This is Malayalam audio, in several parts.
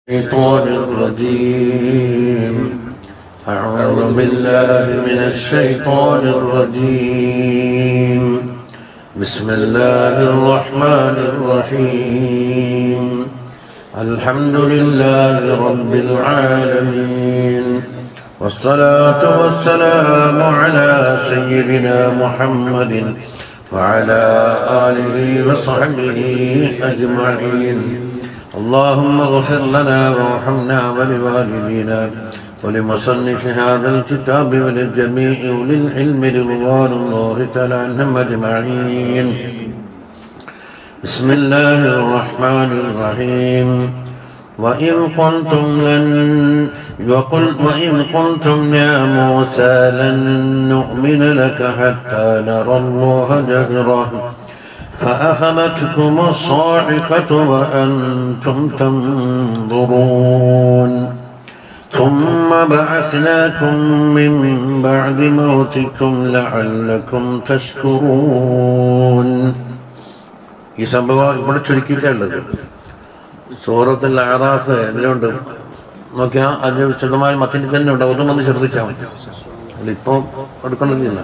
الشيطان الرجيم أعوذ بالله من الشيطان الرجيم بسم الله الرحمن الرحيم الحمد لله رب العالمين والصلاة والسلام على سيدنا محمد وعلى آله وصحبه أجمعين اللهم اغفر لنا وارحمنا ولوالدينا ولمصنف هذا الكتاب وللجميع وللعلم رضوان الله تعالى عنهم اجمعين بسم الله الرحمن الرحيم وإذ قلتم لن وقل وإذ قلتم يا موسى لن نؤمن لك حتى نرى الله جهرة فأخذتكم الصاعقة وأنتم تنظرون ثم بعثناكم من بعد موتكم لعلكم تشكرون ഈ സംഭവം ഇവിടെ ചുരുക്കിയിട്ടുള്ളത് സൂറത്തിൽ ആറാഫ് ഇതിലുണ്ട് നോക്കിയാൽ അതിന് വിശദമായ മത്തിന് തന്നെ ഉണ്ട് ഒന്നും വന്ന് ശ്രദ്ധിച്ചാൽ മതി അതിപ്പോൾ എടുക്കണമെന്നില്ല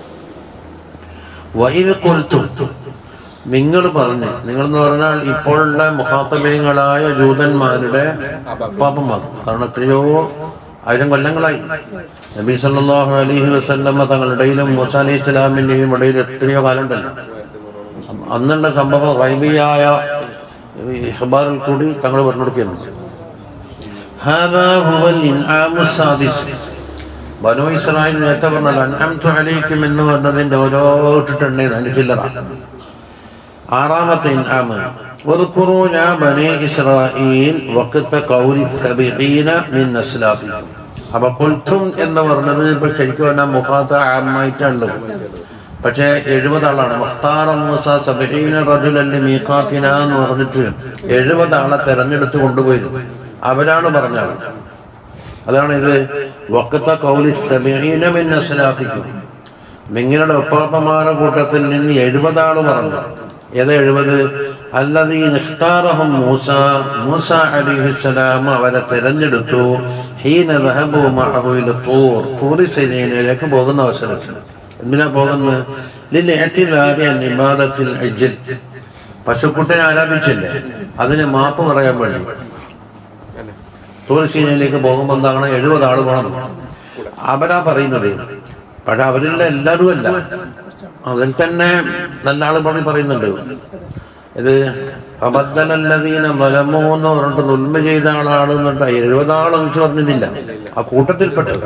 വൈര് കൊൽത്തും നിങ്ങൾ പറഞ്ഞ് നിങ്ങൾ എന്ന് പറഞ്ഞാൽ ഇപ്പോഴുള്ള മുഖാത്തബീയങ്ങളായ ജൂതന്മാരുടെ പാപ്പന്മാർ കാരണം എത്രയോ ആയിരം കൊല്ലങ്ങളായി നബി സല്ലല്ലാഹു അലൈഹി വസല്ലമ തങ്ങളുടെയിലും മൂസ അലൈഹി ഇസ്ലാമിൻ്റെയും ഇടയിൽ എത്രയോ കാലം ഉണ്ടല്ലോ അന്നുള്ള സംഭവം റൈബിയായ ഇഹ്ബാറിൽ കൂടി തങ്ങൾ പറഞ്ഞു കൊടുക്കുകയാണ് هذا هو الإنعام السادس ബനു ഇസ്രായേൽ നേരത്തെ പറഞ്ഞല്ലോ അൻഅംതു അലൈക്കും എന്ന് പറഞ്ഞതിന്റെ ഓരോ ഇട്ടിട്ടുണ്ടെങ്കിൽ അനുശില്ലറ ആറാമത്തെ ഇൻആമ് واذكروا يا بني إسرائيل وقت قول السبعين من أسلافهم അപ്പൊ കൊൽത്തും എന്ന് പറഞ്ഞത് ഇപ്പൊ ശരിക്കും പറഞ്ഞാൽ മുഖാത്ത ആമായിട്ടുള്ളത് പക്ഷേ എഴുപത് ആളാണ് മുഖ്താർ മൂസ സബഹീന റജുലല്ലി മീഖാത്തിന എന്ന് പറഞ്ഞിട്ട് എഴുപത് ആളെ തെരഞ്ഞെടുത്ത് കൊണ്ടുപോയിരുന്നു അവരാണ് പറഞ്ഞത് അതാണ് ഇത് വക്കത്ത കൗലി സബീന മിൻ അസ്ലാഫിക്കും നിങ്ങളുടെ ഒപ്പാപ്പമാരുടെ കൂട്ടത്തിൽ നിന്ന് എഴുപത് ആള് പറഞ്ഞു ഏതാ എഴുപത് അല്ലതീ നിഖ്താറഹും മൂസ മൂസ അലിഹിസ്സലാം അവരെ തെരഞ്ഞെടുത്തു ഹീന ദഹബു മഅഹു ഇല തൂർ തൂറി സൈനയിലേക്ക് പോകുന്ന അവസരത്തിൽ എന്തിനാ പോകുന്നത് ലിൽ ഇഅ്തിദാരി അൻ ഇബാദത്തിൽ ഇജ്ൽ പശുക്കുട്ടനെ ആരാധിച്ചില്ലേ അതിന് മാപ്പ് പറയാൻ വേണ്ടി തൂർസീനയിലേക്ക് പോകുമ്പോൾ എന്താണ് എഴുപത് ആള് പോകണം അവരാ പറയുന്നത് പക്ഷെ അവരിലുള്ള എല്ലാവരും അല്ല അതിൽ തന്നെ നല്ല ആള് പറഞ്ഞ് പറയുന്നുണ്ട് ഇത് അബദ്ധനല്ലതീന ബലമോ എന്ന് പറഞ്ഞിട്ട് നുൽമ ചെയ്ത ആളാണ് എന്നിട്ട് എഴുപത് ആളെന്ന് പറഞ്ഞില്ല ആ കൂട്ടത്തിൽപ്പെട്ടത്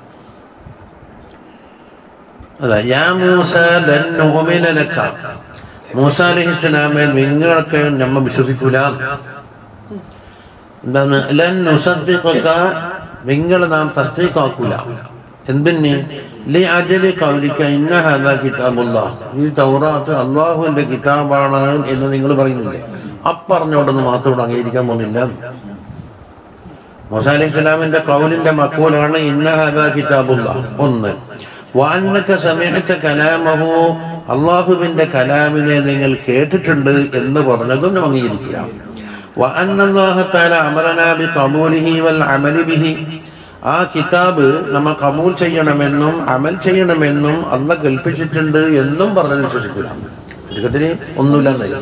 അല്ല യാ മൂസ ലൻ നുഅ്മിന ലക മൂസ അലൈഹിസ്സലാമെ നിങ്ങൾക്ക് നമ്മ വിശ്വസിക്കൂല എന്താണ് ലൻ നുസദ്ദിഖക നിങ്ങൾ നാം തസ്ദീഖാക്കൂല എന്തിന് ലി അജലി കൗലിക്ക ഇന്ന ഹദാ കിതാബുല്ലാഹ് ഈ തൗറാത്ത് അള്ളാഹുവിന്റെ കിതാബാണ് എന്ന് നിങ്ങൾ പറയുന്നില്ലേ അപ്പറഞ്ഞോണ്ടൊന്ന് മാത്രം അംഗീകരിക്കാൻ പോകുന്നില്ല മൂസ അലൈഹി സ്വലാമിന്റെ കൗലിന്റെ മക്കൂലാണ് ഇന്ന ഹദാ കിതാബുല്ലാഹ് ഒന്ന് വാന്നക്ക സമയത്തെ കലാമഹു അള്ളാഹുവിന്റെ കലാമിനെ നിങ്ങൾ കേട്ടിട്ടുണ്ട് എന്ന് പറഞ്ഞതും നാം അംഗീകരിക്കുക وأن الله تعالى أمرنا بقبوله والعمل به ആ കിതാബ് നമ്മൾ കബൂൽ ചെയ്യണമെന്നും അമൽ ചെയ്യണമെന്നും അല്ല കൽപ്പിച്ചിട്ടുണ്ട് എന്നും പറഞ്ഞ് വിശ്വസിക്കില്ല ചുരുക്കത്തിന് ഒന്നുമില്ലെന്നായി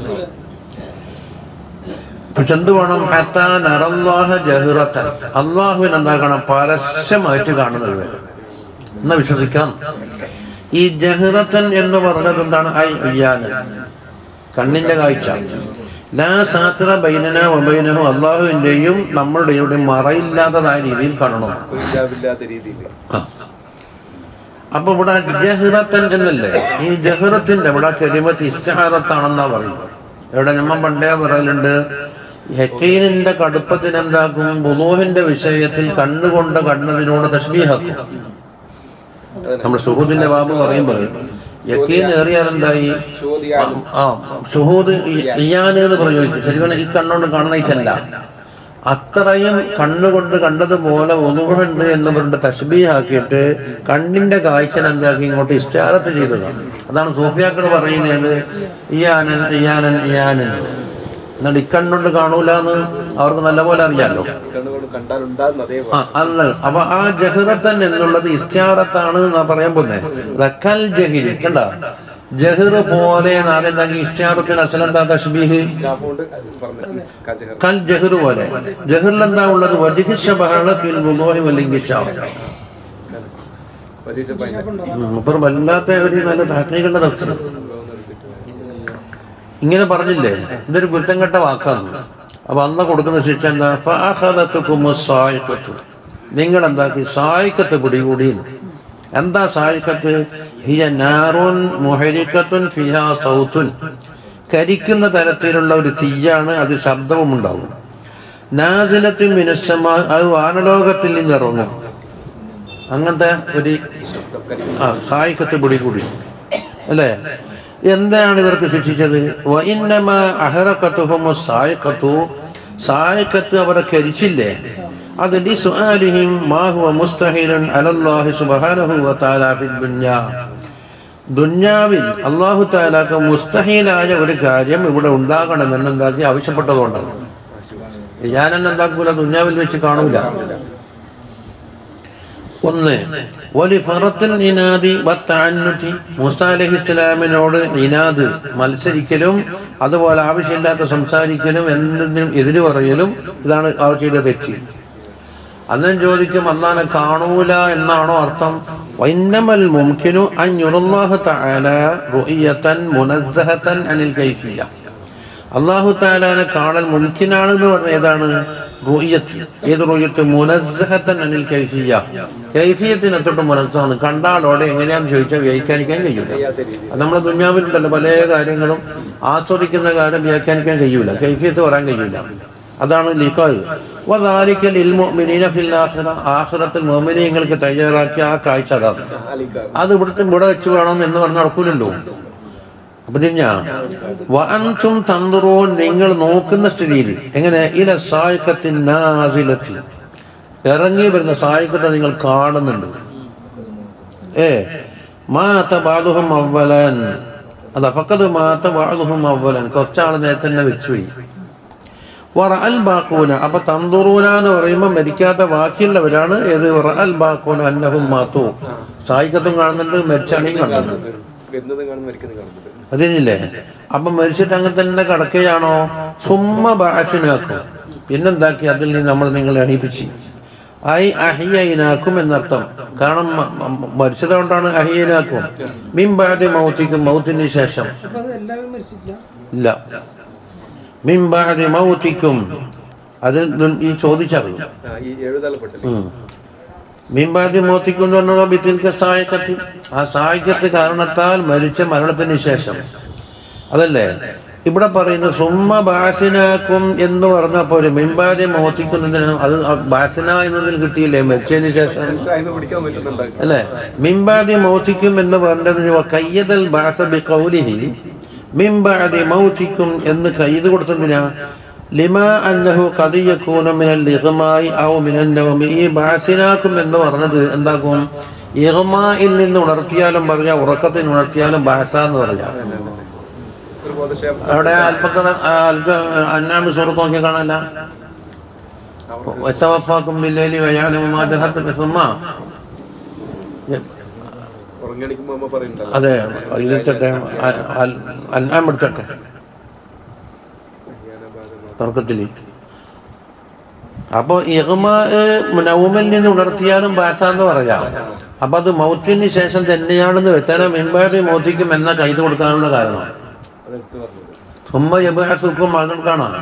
പക്ഷെ എന്ത് വേണം ഹത്താൻ അറല്ലാഹ ജഹ്റത്തൻ അള്ളാഹുവിന് എന്താക്കണം പരസ്യമായിട്ട് കാണുന്നത് വരെ എന്നാ വിശ്വസിക്കാം ഈ ജഹ്റത്തൻ എന്ന് പറഞ്ഞത് എന്താണ് ഐ അയ്യാനൻ കണ്ണിന്റെ കാഴ്ച ലാ സാത്ര ബൈനന വബൈനഹു അള്ളാഹുവിന്റെയും നമ്മളുടെയും മറയില്ലാത്തതായ രീതിയിൽ കാണണം ഇല്ലാത്ത രീതിയിൽ ആ. അപ്പൊ ഇവിടെ ജഹ്റത്തൻ എന്നല്ലേ ഈ ജഹ്റത്തിന്റെ ഇവിടെ കെലിമത്ത് ഇസ്തഹാറത്താണെന്നാ പറയുന്നത് ഇവിടെ നമ്മ പണ്ടേ പറയലുണ്ട് ഹക്കീനിന്റെ കടുപ്പത്തിന് എന്താക്കും ബുലൂഹിന്റെ വിഷയത്തിൽ കണ്ണുകൊണ്ട് കണ്ണതിനോട് തഷ്ബീഹാക്കും നമ്മൾ സുഹൂദിന്റെ ബാബു പറയുമ്പോൾ യക്കീൻ ഏറിയാൽ എന്തായി ആ ഷുഹൂദ് ഇയാന് എന്ന് പ്രയോഗിച്ചു ശരിക്കും ഈ കണ്ണുകൊണ്ട് കാണണയിട്ടല്ല അത്രയും കണ്ണുകൊണ്ട് കണ്ടതുപോലെ ഒന്നുകൊണ്ട് എന്ന് പറഞ്ഞിട്ട് തഷ്ബീഹാക്കിയിട്ട് കണ്ണിന്റെ കാഴ്ച എന്താക്കി ഇങ്ങോട്ട് ഇസ്റ്റാരത്ത് ചെയ്തതാണ് അതാണ് സൂഫിയാക്കൾ പറയുന്നത് ഇയാനൻ ഇയാനൻ ഇയാനൻ എന്നാൽ ഇക്കണ്ണുകൊണ്ട് കാണൂല എന്ന് അവർക്ക് നല്ലപോലെ അറിയാലോ കണ്ണുകൊണ്ട് കണ്ടാലുണ്ടാകുന്ന അതേ ആ അല്ല അപ്പൊ ആ ജഹ്റത്തൻ എന്നുള്ളത് ഇസ്തിയാറത്താണ് എന്നാ പറയാൻ പോകുന്നത് കൽ ജഹിരി കണ്ട ജഹിർ പോലെ നാലെന്താക്കി ഇസ്തിയാറത്തിന് അസലെന്താ തഷ്ബീഹ് കൊണ്ട് പറഞ്ഞു കാച്ചകർ കൽ ജഹിർ പോലെ ജഹിറിൽ എന്താ ഉള്ളത് വജിഹിഷബാണ് ഫിൽ വുളൂഹി വൽ ഇൻകിശാഫ്. വശീഷ പൈന ഉം, മൂപ്പർ വല്ലാത്ത ഒരു നല്ല താക്നികളുടെ തഫ്സീർ ഇങ്ങനെ പറഞ്ഞില്ലേ ഇതൊരു ഗുരുത്തം കെട്ട വാക്കാണ് അപ്പൊ അന്ന് കൊടുക്കുന്ന ശിക്ഷ എന്താ ഫഅഖദത്തുകുമു സായിഖത്തു. നിങ്ങൾ എന്താക്കി സായിക്കത്ത് പിടികൂടി എന്താ സായിക്കത്ത് ഹിയ നാറുൻ മുഹരിക്കത്തുൻ ഫിഹാ സൗത്തുൻ കരിക്കുന്ന തരത്തിലുള്ള ഒരു തീയാണ് അത് ശബ്ദവും ഉണ്ടാവും നാസിലത്തും മിനുസമാ അത് വാനലോകത്തിൽ നിന്ന് ഇറങ്ങും അങ്ങനത്തെ ഒരു ശബ്ദം കരിക്കും ആ സായിക്കത്ത് പിടികൂടി അല്ലേ എന്താണ് ഇവർക്ക് ശിക്ഷിച്ചത് വഇന്നമ അഹറക്കത്തുഹുമു സായിക്കത്തു സായിക്കത്ത് അവരെ കരിച്ചില്ലേ അത് ലിസുആലിഹിം മാ ഹുവ മുസ്തഹിലുൻ അലല്ലാഹി സുബ്ഹാനഹു വ തആല ഫിദ് ദുനിയാ ദുന്യാവിൽ അള്ളാഹു താലാക്ക് മുസ്തഹീലായ ഒരു കാര്യം ഇവിടെ ഉണ്ടാകണമെന്ന് എന്താക്കി ആവശ്യപ്പെട്ടതുകൊണ്ടാണ് ഞാനെന്നെ എന്താക്കൂല ദുന്യാവിൽ വെച്ച് കാണൂല ഒന്ന് വലി ഫറത്തിൽ ഇനാദി വത്താനുറ്റി മൂസ അലഹി ഇസ്ലാമിനോട് ഇനാദ് മത്സരിക്കലും അതുപോലെ ആവശ്യമില്ലാത്ത സംസാരിക്കലും എന്തിനും എതിര് പറയലും ഇതാണ് അവർ ചെയ്ത തെറ്റ് അന്നും ചോദിക്കും അള്ളാനെ കാണൂല എന്നാണോ അർത്ഥം വൈന്നമൽ മുംകിനു അഞ്ഞുറുല്ലാഹു തആല റുഇയതൻ മുനസ്സഹതൻ അനിൽ കൈഫിയ അള്ളാഹു താലാനെ കാണൽ മുംകിനാണെന്ന് പറഞ്ഞ ഏതാണ് റുഇയത്ത് ഏത് റുഇയത്ത് മുനസ്സഹതൻ അനിൽ കൈഫിയ കൈഫിയത്തിനെ തൊട്ട് മുനസ്സാണ് കണ്ടാലോടെ എങ്ങനെയാന്ന് ചോദിച്ചാൽ വ്യാഖ്യാനിക്കാൻ കഴിയില്ല ചെയ്യാത്ത രീതി അത് നമ്മളെ ദുന്യാവിലുണ്ടല്ലോ പല കാര്യങ്ങളും ആസ്വദിക്കുന്ന കാര്യം വ്യാഖ്യാനിക്കാൻ കഴിയൂല കൈഫിയത്ത് പറയാൻ കഴിയൂല അതാണ് ലിഖാഹ് വദാലിക്കൽ ഇൽമുഅ്മിനീന ഫിൽ ആഖിറ ആഖിറത്തിൽ മുഅ്മിനീങ്ങൾക്ക് തയ്യാറാക്കിയ ആ കാഴ്ച അതാണ് അലിക്ക അത് ഇവിടുത്തെ ഇവിടെ വെച്ച് വേണം എന്ന് പറഞ്ഞ് നടക്കൂലല്ലോ അപ്പൊ തിരിഞ്ഞ വഅൻതും തന്തുറൂൻ നിങ്ങൾ നോക്കുന്ന സ്ഥിതിയിൽ എങ്ങനെ ഇല സായിക്കത്തിൻ നാസിലത്തിൽ ഇറങ്ങി വരുന്ന സായിക്കത്തെ നിങ്ങൾ കാണുന്നുണ്ട് ഏ മാത്ത ബാലുഹും അവലൻ അതാ ഫക്കത് മാത്ത ബാലുഹും അവലൻ കുറച്ചാൾ നേരത്തെ തന്നെ വെച്ചുപോയി വറ അൽ ബാക്കൂന അപ്പൊ തന്തുറൂന എന്ന് പറയുമ്പോൾ മരിക്കാത്ത ബാക്കിയുള്ളവരാണ് ഏത് വറ അൽ ബാക്കൂന അന്നഹും മാത്തു സായിക്കത്തും കാണുന്നുണ്ട് മരിച്ചാണെയും കാണുന്നുണ്ട് വരുന്നതും കാണും മരിക്കുന്നതും കാണുന്നുണ്ട് അതിനില്ലേ അപ്പൊ മരിച്ചിട്ട് അങ്ങനെ തന്നെ കിടക്കുകയാണോ സുമ്മ ബാസിനാക്കും പിന്നെന്താക്കി അതിൽ നിന്ന് നമ്മൾ നിങ്ങളെ എണീപ്പിച്ച് ഐ അഹിയനാക്കും എന്നർത്ഥം കാരണം മ- മ- മരിച്ചത് കൊണ്ടാണ് അഹിയനാക്കും മിംബാദി മൗത്തിക്കും മൗത്തിന് ശേഷം അപ്പൊ അത് എല്ലാവരും മരിച്ചിട്ടില്ല ഇല്ല മിംബാദി മൗത്തിക്കും അത് ദുൻ- ഈ ചോദിച്ചറിയും ആ ഈ എഴുതലപ്പെട്ടില്ലേ മീൻപാതി മോത്തിക്കും എന്ന് പറഞ്ഞാൽ ബിത്തിൽക്ക സായക്കത്തി ആ സായിക്കത്ത് കാരണത്താൽ മരിച്ച മരണത്തിന് ശേഷം അതല്ലേ ഇവിടെ പറയുന്ന സുമ്മ ബാസിനാക്കും എന്ന് പറഞ്ഞപ്പോൾ മീൻപാതി മോത്തിക്കുന്നതിന് അത് ആ ബാസിന എന്നതിൽ കിട്ടിയില്ലേ മരിച്ചതിന് ശേഷം അതിന് പിടിക്കാൻ പറ്റുന്നുണ്ട് അല്ലേ മിംബാദി മൗത്തിക്കും എന്ന് പറഞ്ഞതിന് കയ്യതൽ ബാസ ബി കൗലിഹി മിംബാദി മൗത്തിക്കും എന്ന് കയ്യത് കൊടുത്തതിനാ ലിമ അന്നഹു കദിയക്കൂന മിനൽ ഇഗ്മായി ഔ മിനൻ നൗമി ഈ ബാസിനാക്കും എന്ന് പറഞ്ഞത് എന്താക്കും ഇഗ്മായിൽ നിന്ന് ഉണർത്തിയാലും പറഞ്ഞ ഉറക്കത്തിന് ഉണർത്തിയാലും ബാസ എന്ന് പറഞ്ഞാൽ ഒരു ബോധക്ഷേപം അവിടെ അല്പക്കഥ അന്നാമി സുഹൃത്ത് നോക്കി കാണാനല്ല എത്തവപ്പാക്കും ബില്ലേലി വയാലും മാതൃഹത്ത് സുമ്മ ഉറങ്ങിയടിക്കുമ്പോ അമ്മ പറയുന്നുണ്ടല്ലോ അതെ ഇതിട്ടെ അന്നാം എടുത്തട്ടെ തർക്കത്തിൽ അപ്പൊ ഇഹ്മ നൗമിൽ നിന്ന് ഉണർത്തിയാലും ഭാഷ എന്ന് പറയാം അപ്പൊ അത് മൗത്തിന് ശേഷം തന്നെയാണെന്ന് വെച്ചാൽ മിൻപാതി മോത്തിക്കും എന്ന കൈത് കൊടുക്കാനുള്ള കാരണം അതെടുത്ത് പറഞ്ഞത് സുമ്മ യബാസുക്കും മകൾക്കാണ്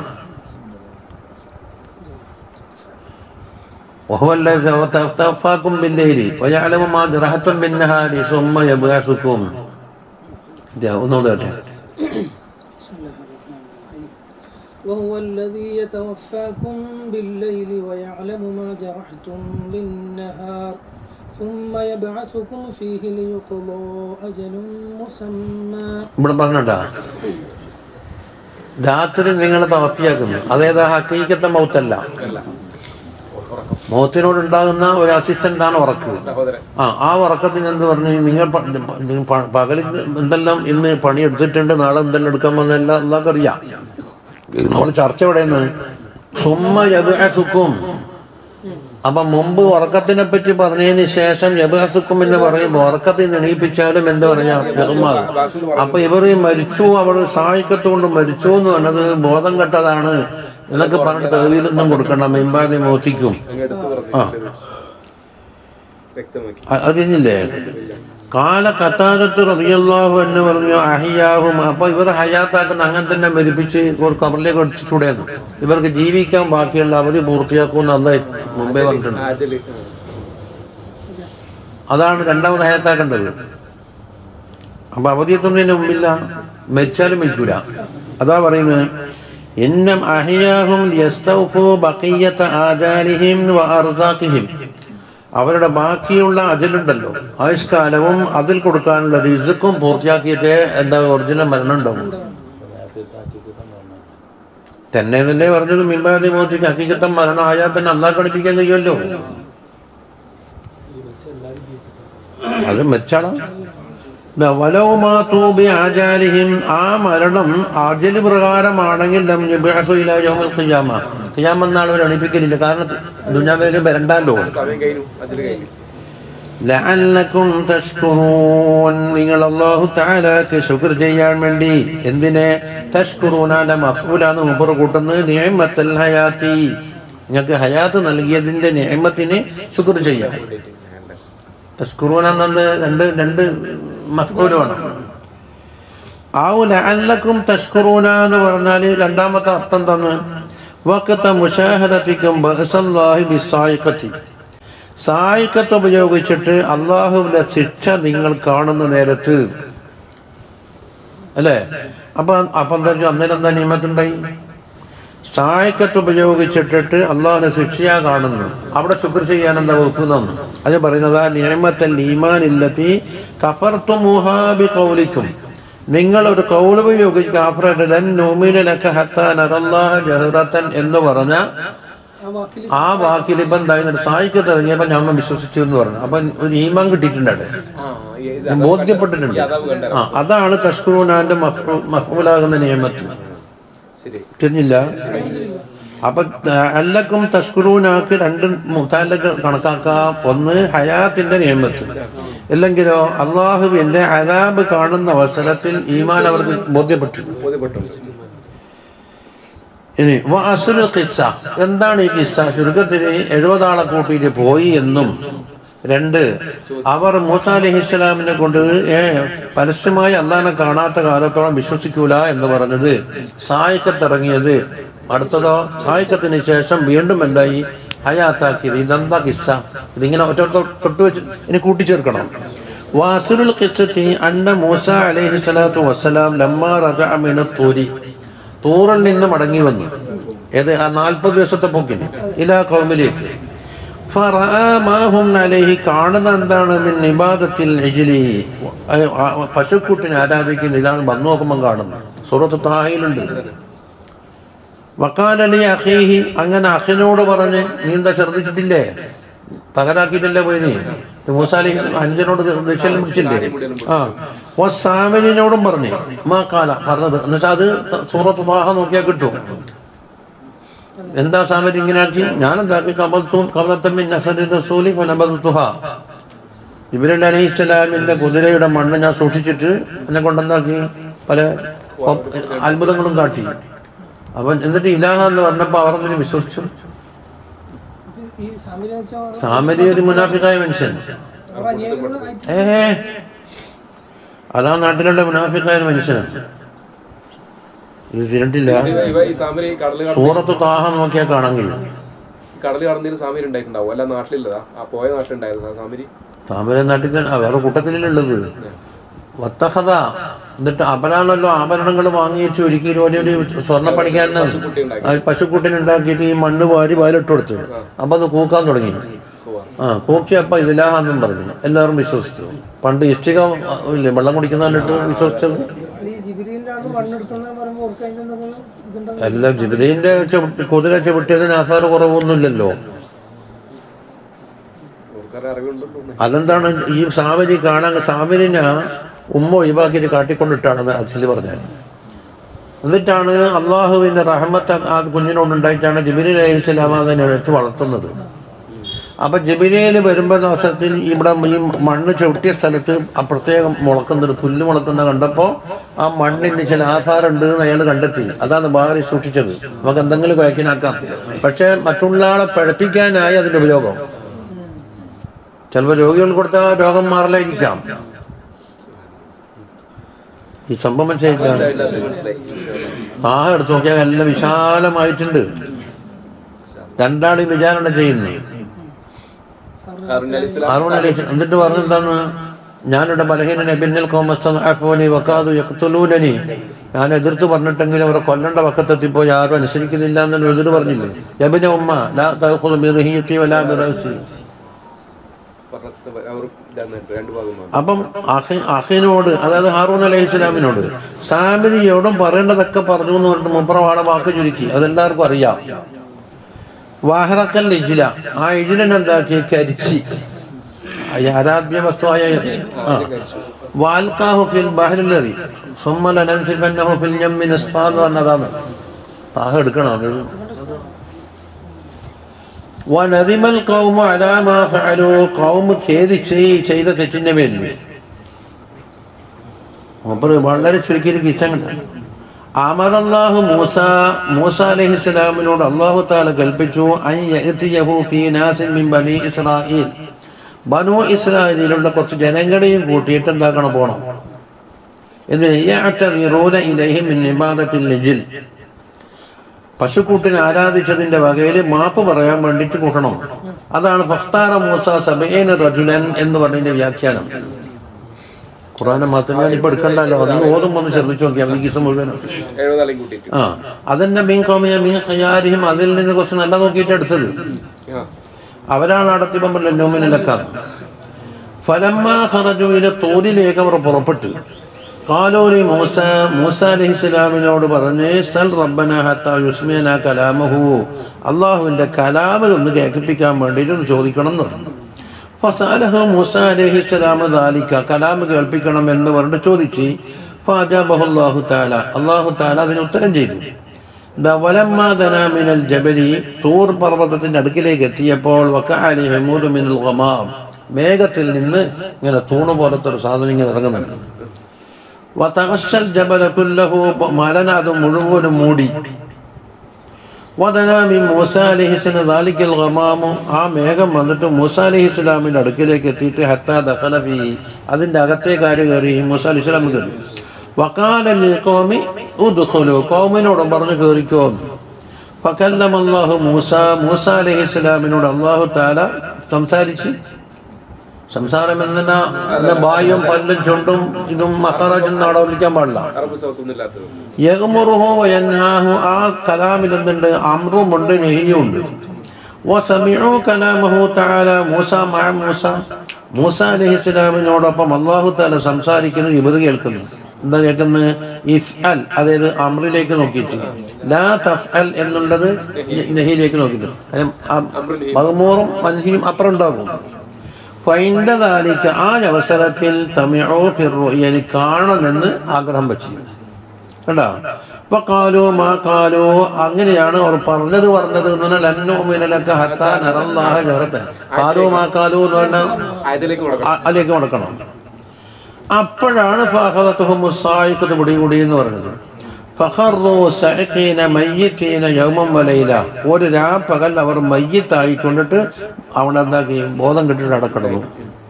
وهو الذي توفاكم بالليل ويعلم ما جرحتم بالنهار ثم يبعثكم ده ഒന്നുകൂടെ بسم الله الرحمن الرحيم وهو الذي يتوفاكم بالليل ويعلم ما جرحتم بالنهار ثم يبعثكم فيه ليقضى أجل مسمى ഇവിടെ പറഞ്ഞിട്ടാ രാത്രി നിങ്ങൾ തവപ്പിയാക്കുന്നു അതേതാ ഹക്കീക്കത്തെ മൗത്തല്ല മൗത്തിനോട് ഉണ്ടാകുന്ന ഒരു അസിസ്റ്റന്റ് ആണ് ഉറക്ക് സഹോദരൻ ആ ആ ഉറക്കത്തിന് എന്ത് പറഞ്ഞു നിങ്ങൾ പ- നിങ്ങൾ പ- പകലിൽ എന്തെല്ലാം ഇന്ന് പണിയെടുത്തിട്ടുണ്ട് നാളെ എന്തെല്ലാം എടുക്കാൻ വന്നെല്ലാം എല്ലാവർക്കും അറിയാം നമ്മൾ ചർച്ച എവിടെയെന്ന് സുമ്മ യബഅസുക്കും അപ്പൊ മുമ്പ് ഉറക്കത്തിനെ പറ്റി പറഞ്ഞതിന് ശേഷം യബഅസുക്കും എന്ന് പറയുമ്പോൾ ഉറക്കത്തിൽ നിന്ന് എണീപ്പിച്ചാലും എന്താ പറയാ ബഹുമാൻ അപ്പൊ ഇവർ മരിച്ചു അവള് സാഹിക്കത്തുകൊണ്ട് മരിച്ചു എന്ന് പറഞ്ഞത് ബോധം കെട്ടതാണ് എന്നൊക്കെ പറഞ്ഞിട്ട് തെളിവിലൊന്നും കൊടുക്കണം മെമ്പാതി മോത്തിക്കും അങ്ങ് എടുത്ത് ആ. പറഞ്ഞു വ്യക്തമാക്കി അ- അതിനില്ലേ കാല കത്താകത്ത് റതിയല്ലാഹു എന്ന് പറഞ്ഞു അഹിയാഹും അപ്പൊ ഇവർ ഹയാത്താക്കുന്ന അങ്ങനെ തന്നെ മരിപ്പിച്ച് ഒരു കബറിലേക്ക് എത്തിച്ചൂടെയെന്ന് ഇവർക്ക് ജീവിക്കാൻ ബാക്കിയുള്ള അവധി പൂർത്തിയാക്കുമെന്ന് അല്ല മുമ്പേ പറഞ്ഞിട്ടുണ്ട് ആജല് അതാണ് രണ്ടാമത് ഹയാത്താക്കേണ്ടത് അപ്പൊ അവധി എത്തുന്നതിന് മുമ്പില്ല മരിച്ചാലും മരിക്കൂല അതാ പറയുന്നത് ഇന്നം അഹിയാഹും യസ്തൗഫു ബഖിയ്യത ആജാലിഹിം വ അർസാഖിഹിം അവരുടെ ബാക്കിയുള്ള അജലുണ്ടല്ലോ ആയുഷ്കാലവും അതിൽ കൊടുക്കാനുള്ള റിസുക്കും പൂർത്തിയാക്കിയിട്ടേ എന്താ ഒറിജിനൽ മരണം ഉണ്ടാവും തന്നെ തന്നെ പറഞ്ഞത് മിമ്പാതി മോത്തിക്ക് ഹക്കീകത്തം മരണം ആയാൽ തന്നെ അന്നാ കളിപ്പിക്കാൻ കഴിയുമല്ലോ അത് മെച്ചാണ് വലവുമാത്തൂബി ആചാരിഹിം ആ മരണം അജല് പ്രകാരമാണെങ്കിൽ ലം യുബ്അസു ഇലാ യൗമിൽ ഖിയാമ ഖിയാമ നാൾ വരെ എണീപ്പിക്കലില്ല കാരണം ദുനിയാവിൽ വരണ്ടല്ലോ സമയം കഴിഞ്ഞു അതിൽ കഴിഞ്ഞു ലഅല്ലക്കും തഷ്കുറൂൻ നിങ്ങൾ അല്ലാഹു തആലാക്ക് ശുക്ർ ചെയ്യാൻ വേണ്ടി എന്തിനെ തഷ്കുറൂനാല മഫ്ഊലാന്ന് മുമ്പ് കൂട്ടുന്നത് നിഅമത്തൽ ഹയാത്തി നിങ്ങൾക്ക് ഹയാത്ത് നൽകിയതിന്റെ നിഅമത്തിന് ശുക്ർ ചെയ്യാം തഷ്കുറൂന എന്നത് രണ്ട് രണ്ട് മഫ്ഊലുമാണ് ആവു ലഅല്ലക്കും തഷ്കുറൂന എന്ന് പറഞ്ഞാൽ രണ്ടാമത്തെ അർത്ഥം തന്നെ വഖത്ത മുശാഹദത്തിക്കും ബഅസല്ലാഹി ബിസ്സായിഖത്തി സായിക്കത്ത് ഉപയോഗിച്ചിട്ട് അള്ളാഹുവിന്റെ ശിക്ഷ നിങ്ങൾ കാണുന്ന നേരത്ത് അല്ലേ അപ്പൊ അപ്പൊ എന്താ വെച്ചാൽ അന്നേരം എന്താ നിയമത്തുണ്ടായി സായിക്കത്ത് ഉപയോഗിച്ചിട്ടിട്ട് അള്ളാഹുവിന്റെ ശിക്ഷയാ കാണുന്നു അവിടെ ശുക്ർ ചെയ്യാൻ എന്താ വകുപ്പ് തന്നു അത് പറയുന്നത് നിയമത്തൽ ഈമാൻ ഇല്ലത്തി കഫർത്തു മുഹാബി കൗലിക്കും നിങ്ങൾ ഒരു കൗല് ഉപയോഗിച്ച് കാഫറൻ നൂമിനലക്ക ഹത്താൻ അറല്ലാഹ ജഹ്റത്തൻ എന്ന് പറഞ്ഞ ആ വാക്കിൽ ആ വാക്കിൽ ഇപ്പൊ എന്തായിരുന്നു സായിക്ക് തുടങ്ങിയപ്പോ ഞങ്ങൾ വിശ്വസിച്ചു എന്ന് പറഞ്ഞു അപ്പൊ ഒരു ഈമാൻ കിട്ടിയിട്ടുണ്ട് അവിടെ ആ ഇത് ബോധ്യപ്പെട്ടിട്ടുണ്ട് അതാവ് കണ്ട ആ അതാണ് തഷ്കുറൂനാന്റെ മഫൂലാകുന്ന നിയമത്തിൽ ശരി തിരിഞ്ഞില്ല അപ്പൊ അല്ലക്കും തഷ്കുറൂനാക്ക് രണ്ട് മുത്താലക്ക് കണക്കാക്കാം ഒന്ന് ഹയാത്തിന്റെ നിയമത്തിൽ ഇല്ലെങ്കിലോ അള്ളാഹുവിന്റെ അലാബ് കാണുന്ന അവസരത്തിൽ ഈമാൻ അവർക്ക് ബോധ്യപ്പെട്ടു ബോധ്യപ്പെട്ടു ഇനി അസുര കിസ്സ എന്താണ് ഈ കിസ്സ ചുരുക്കത്തിൽ എഴുപതാളെ കൂട്ടിയിട്ട് പോയി എന്നും രണ്ട് അവർ മൂസ അലഹിസ്സലാമിനെ കൊണ്ട് ഏ പരസ്യമായി അള്ളാനെ കാണാത്ത കാലത്തോളം വിശ്വസിക്കൂല എന്ന് പറഞ്ഞത് സായിക്കത്തിറങ്ങിയത് അടുത്തതോ സായിക്കത്തിന് ശേഷം വീണ്ടും എന്തായി ഹയാത്താക്കിയത് ഇതെന്താ കിസ്സ ഇതിങ്ങനെ ഒറ്റ തൊട്ട് വെച്ച് ഇനി കൂട്ടിച്ചേർക്കണം വാസുൽ കിസ്സത്തി അന്ന മൂസ അലൈഹി സ്വലാത്തു വസ്സലാം ലമ്മ റജ മിന തൂരി തൂറിൽ നിന്ന് മടങ്ങി വന്നു ഏത് ആ നാൽപ്പത് ദിവസത്തെ പോക്കിന് ഇലാ കൗമിലേക്ക് ഫറാമാഹും അലൈഹി കാണുന്ന എന്താണ് മിൻ ഇബാദത്തിൽ ഇജ്ലി അഹ് ആ പശുക്കുട്ടിനെ ആരാധിക്കുന്ന ഇതാണ് വന്നു നോക്കുമ്പോൾ കാണുന്നത് സുറത്ത് താഹിലുണ്ട് വക്കാലലി അഹീഹി അങ്ങനെ അഹിനോട് പറഞ്ഞ് നീ എന്താ ശ്രദ്ധിച്ചിട്ടില്ലേ പകരാക്കിയിട്ടല്ലേ പോയി നീ മൂസാലി അഞ്ചനോട് ദിശയിൽ പിടിച്ചില്ലേ ആ ഓ സാമലിനോടും പറഞ്ഞു മാ കാല പറഞ്ഞത് എന്നുവെച്ചാൽ അത് ത- സൂറത്ത് താഹ നോക്കിയാൽ കിട്ടും എന്താ സാമരി ഇങ്ങനെ ആക്കി ഞാൻ എന്താക്കി കബൽത്തും കബലത്തമ്മിൻ നസരി റസൂലി ഫനബൽത്തുഹ ഇബ്രാഹിം അലൈഹി ഇസ്ലാമിന്റെ കുതിരയുടെ മണ്ണ് ഞാൻ സൂക്ഷിച്ചിട്ട് എന്നെ കൊണ്ടെന്താക്കി പല ഒ- അത്ഭുതങ്ങളും കാട്ടി അവൻ എന്നിട്ട് ഇലാഹ എന്ന് പറഞ്ഞപ്പോ അവർ അതിന് വിശ്വസിച്ചു ഈ സാമിനെ വെച്ചാൽ സാമരി ഒരു മുനാഫിക്കായ മനുഷ്യൻ അവർ അന്യായങ്ങൾ അയച്ചു ഏ അതാ നാട്ടിലുള്ള മുനാഫിക്കായ ഒരു മനുഷ്യനാണ് ഇത് തിരണ്ടില്ല ഇവ ഈ സാമരി കടല് കടന്ന് സൂറത്ത് താഹ നോക്കിയാൽ കാണാൻ കഴിയും കടല് കടന്നതിന് സാമരി ഉണ്ടായിട്ടുണ്ടാവും അല്ല നാട്ടിലില്ലതാ ആ പോയ നാട്ടിലുണ്ടായിരുന്നതാ സാമരി താമര നാട്ടിൽ തന്നെ ആ, വേറെ കൂട്ടത്തിലുള്ളത് വത്തഹത എന്നിട്ട് അവരാണല്ലോ ആഭരണങ്ങൾ വാങ്ങിയിട്ട് ഒരിക്കലും ഒരു സ്വർണ്ണ പണിക്കാരനാണ് കുട്ടി ഉണ്ടാക്കി ആ പശുക്കുട്ടിനുണ്ടാക്കിയിട്ട് ഈ മണ്ണ് വാരി വാരിട്ട് കൊടുത്തു അപ്പൊ അത് കൂക്കാൻ തുടങ്ങി പോവാ ആ കൂക്കിയപ്പ ഇതിലാഹാന്നും പറഞ്ഞു എല്ലാവരും വിശ്വസിച്ചു പണ്ട് ഇഷ്ടിക ആ, ഇല്ലേ വെള്ളം കുടിക്കുന്ന കണ്ടിട്ട് വിശ്വസിച്ചത് ഈ ജിബിരിയിലാണ് മണ്ണെടുക്കുന്നത് പറയുമ്പോൾ ഓർക്ക് അതിൻ്റെ എന്തെങ്കിലും ഇതുണ്ടാവും അല്ല ജിബിലിന്റെ ചവിട്ടി കുതിര ചവിട്ടിയതിന് ആസാറ് കുറവൊന്നുമില്ലല്ലോ ഓർക്കാരെ അറിവുണ്ടെന്ന് തോന്നുന്നു അതെന്താണ് ഈ സാമരി കാണാൻ സാമരിനെ ഉമ്മ ഒഴിവാക്കിയിട്ട് കാട്ടിക്കൊണ്ടിട്ടാണെന്ന് അച്ഛല് പറഞ്ഞാൽ എന്നിട്ടാണ് അള്ളാഹുവിൻ്റെ റഹ്മത്ത് ആ കുഞ്ഞിനോടുണ്ടായിട്ടാണ് ജിബിലി അലൈഹി സ്വലാം അതിനെ എടുത്ത് വളർത്തുന്നത് അപ്പൊ ജബിലയിൽ വരുമ്പോൾ അവസരത്തിൽ ഇവിടെ ഈ മണ്ണ് ചവിട്ടിയ സ്ഥലത്ത് ആ പ്രത്യേകം മുളക്കുന്നത് പുല്ല് മുളക്കുന്ന കണ്ടപ്പോൾ ആ മണ്ണിന് ചില ആധാരമുണ്ട് എന്ന് അയാൾ കണ്ടെത്തി അതാണ് ഭാര്യ സൂക്ഷിച്ചത് നമുക്ക് എന്തെങ്കിലും കുഴക്കിനാക്കാം പക്ഷേ മറ്റുള്ള ആളെ പഴപ്പിക്കാനായി അതിന്റെ ഉപയോഗം ചിലപ്പോൾ രോഗികൾ കൊടുത്ത രോഗം മാറില്ലായിരിക്കാം ഈ സംഭവം മനസ്സിലായിട്ടില്ല മനസ്സിലായി മനസ്സിലായി ദാഹം എടുത്ത് നോക്കിയാൽ നല്ല വിശാലമായിട്ടുണ്ട് രണ്ടാളും വിചാരണ ചെയ്യുന്നു ഹാറൂൻ അലി ഇസ്ലാം ഹാറൂൺ അലി ഇസ്ലാം എന്നിട്ട് പറഞ്ഞു എന്താന്ന് ഞാനിവിടെ ബലഹീനനെ പിന്നിൽ കോമസ്തോനി വക്കാതു യക്തുലൂനനി ഞാൻ എതിർത്ത് പറഞ്ഞിട്ടെങ്കിൽ അവരെ കൊല്ലണ്ട വക്കത്തെത്തിപ്പോയി ആരും അനുസരിക്കുന്നില്ല എന്നൊരു എതിർ പറഞ്ഞില്ലേ യബിന ഉമ്മ ലാ തഖുദു ബിറഹിയത്തി വലാ ബിറഅസി ഫറഖ്ത അവർ ഇതാന്ന് രണ്ട് ഭാഗമാണ് അപ്പം അഹി അഹിനോട് അതായത് ഹാറൂൺ അലൈഹി ഇസ്ലാമിനോട് സാമിരിയോടും പറയേണ്ടതൊക്കെ പറഞ്ഞു എന്ന് പറഞ്ഞിട്ട് മുപ്പറവാളെ വാക്ക് ചുരുക്കി അതെല്ലാവർക്കും അറിയാം വാഹറക്കൽ ഇജില ആ ഇജിലിനെ എന്താക്കി കരിച്ചി ഈ ആരാധ്യ വസ്തുവായ ആ. വാൽക്കാഹു ഫിൽ ബഹലിലെറി സുമ്മല നൻസിബന്നഹു ഫിൽ യമ്മി നസ്ഫാ എന്ന് പറഞ്ഞതാണ് താഹ എടുക്കണം അത് വനദിമൽ ഖൗമ അലാ മാ ഫഅലു ഖൗം ഖേദിച്ച് ഈ ചെയ്ത തെറ്റിന്റെ പേരിൽ മൂപ്പർ വളരെ ചുരുക്കിയൊരു കിസങ്ങുണ്ട് അമറല്ലാഹു മൂസ മൂസ അലൈഹി സ്വലാമിനോട് അള്ളാഹു താല കൽപ്പിച്ചു അൻ യഅ്തിയഹു ഫീ നാസിൻ മിൻ ബനി ഇസ്രായീൽ ബനു ഇസ്രായേലിലുള്ള കുറച്ച് ജനങ്ങളെയും കൂട്ടിയിട്ട് എന്താക്കണം പോണം ഇതിന് യഅ്തദിറൂന ഇലൈഹി മിൻ ഇബാദത്തിൽ ലിജിൽ പശുക്കൂട്ടിനെ ആരാധിച്ചതിന്റെ വകയിൽ മാപ്പ് പറയാൻ വേണ്ടിയിട്ട് കൂട്ടണം അതാണ് ഫഖ്താറ മൂസ സബേന റജുലൻ എന്ന് പറഞ്ഞതിന്റെ വ്യാഖ്യാനം ഖുറാനെ മാത്രമേ ഞാനിപ്പോ എടുക്കണ്ടല്ലോ അതൊന്ന് ഓതും ഒന്ന് ശ്രദ്ധിച്ചു നോക്കി അവന് കിസം മുഴുവനും എഴുപതാളെയും കൂട്ടിയിട്ട് ആ അതെന്നെ മീൻ കോമിയ മീൻ ഖയാരിയും അതിൽ നിന്ന് കുറച്ച് നല്ല നോക്കിയിട്ട് എടുത്തത് ആ അവരാണ് നടത്തി നോമിനിലക്കാർ ഫലമ്മ ഖറജുവിലെ തോരിലേക്ക് അവർ പുറപ്പെട്ടു കാലോലി മൂസ മൂസ അലൈഹി സ്വലാമിനോട് പറഞ്ഞ് സൽ റബ്ബന ഹത്ത യുസ്മിയന കലാമഹു അള്ളാഹുവിൻ്റെ കലാമിൽ ഒന്ന് കേൾപ്പിക്കാൻ വേണ്ടിയിട്ട് ഒന്ന് ചോദിക്കണം എന്ന് പറഞ്ഞു ഫസാലഹു മൂസ അലൈഹി സ്വലാം ദാലിക്ക കലാം കേൾപ്പിക്കണം എന്ന് പറഞ്ഞിട്ട് ചോദിച്ച് ഫാജാബഹു അള്ളാഹു താല അള്ളാഹു താല അതിന് ഉത്തരം ചെയ്തു ദവലമ്മ ദനാമിനൽ ജബലി തൂർ പർവ്വതത്തിന്റെ അടുക്കിലേക്ക് എത്തിയപ്പോൾ വക്കാലി ഹമൂദ് മിനൽ ഗമാം മേഘത്തിൽ നിന്ന് ഇങ്ങനെ തൂണ് പോലത്തെ ഒരു സാധനം ഇങ്ങനെ ഇറങ്ങുന്നുണ്ട് വതഗശൽ ജബല കുല്ലഹു മലന അത് മുഴുവനും മൂടി വദനാമി മൂസ അലഹിസ്ലാം ദാലിക്കൽ ഗമാമു ആ മേഘം വന്നിട്ട് മൂസ അലഹി ഇസ്ലാമിന്റെ അടുക്കിലേക്ക് എത്തിയിട്ട് ഹത്താ ദഖലഫി അതിന്റെ അകത്തേക്ക് ആര് കയറി മൂസ അലി ഇസ്ലാം കയറി വക്കാലൽ കോമി ഉദ്ഖുലു കോമിനോട് പറഞ്ഞു കയറിക്കോ ഫക്കല്ലം അള്ളാഹു മൂസ മൂസ അലഹി ഇസ്ലാമിനോട് അള്ളാഹു താല സംസാരിച്ച് സംസാരം എന്നാ എന്ന ബായും പല്ലും ചുണ്ടും ഇതും മഹാറാജും നാടോ വിളിക്കാൻ പാടില്ല അറബ് സൗത്തൊന്നും ഇല്ലാത്തത് യഗ്മുറുഹു വയൻഹാഹു ആ കലാമിൽ എന്തുണ്ട് അമ്രുമുണ്ട് നെഹിയുണ്ട് വസമിഉ കലാമഹു തആല മൂസ മഅ മൂസ മൂസ അലൈഹിസ്സലാമിനോടൊപ്പം അല്ലാഹു തആല സംസാരിക്കുന്നത് ഇവർ കേൾക്കുന്നു എന്താ കേൾക്കുന്നത് ഇഫ്അൽ അതായത് അമ്രിലേക്ക് നോക്കിയിട്ട് ലാ തഫ്അൽ എന്നുള്ളത് നെഹിയിലേക്ക് നോക്കിയിട്ട് അതായത് ആ മഗ്മൂറും മൻഹിയും അപ്പുറം ഉണ്ടാകും ഫൈൻഡദാലിക്ക് ആ അവസരത്തിൽ തമിഴോ ഫിറുയനി കാണണമെന്ന് ആഗ്രഹം വെച്ചു കണ്ടോ അപ്പൊ കാലോ മാ കാലോ അങ്ങനെയാണ് അവർ പറഞ്ഞത് പറഞ്ഞത് എന്ന് പറഞ്ഞാൽ അന്നോമിനലൊക്കെ ഹത്താൻ അറല്ലാഹ ജറത്ത് കാലോ മാ കാലോ എന്ന് പറഞ്ഞാൽ ആയതിലേക്ക് കൊടുക്കണം അ- അതിലേക്ക് മടക്കണം അപ്പോഴാണ് ഫഹദത്തുഹും മുസായിക്കത്ത് പിടികൂടി എന്ന് പറഞ്ഞത് ഫഖറു സഅഖീന മയ്യിത്തീന യൗമൻ വലൈല ഒരു രാ പകൽ അവർ മയ്യത്തായി കൊണ്ടിട്ട് അവിടെ എന്താക്കി ബോധം കെട്ടിട്ട് അടക്കിടന്നു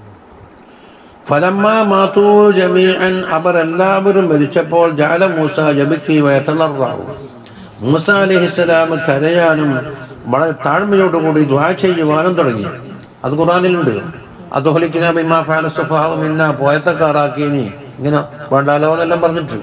ഫലമ്മ മാതൂ ജമീഅൻ അവർ എല്ലാവരും മരിച്ചപ്പോൾ ജാല മൂസ ജബിക്കി വയത്തളറാവും മൂസ അലഹിസ്സലാം കരയാനും വളരെ താഴ്മയോടുകൂടി ദ്വാ ചെയ്യുവാനും തുടങ്ങി അത് ഖുറാനിലുണ്ട് അതുഹലിക്കിന ബിമാ ഫാല സ്വഭാവം ഇന്ന പോയത്തക്കാറാക്കിനി ഇങ്ങനെ വേണ്ടാലോ എന്നെല്ലാം പറഞ്ഞിട്ട്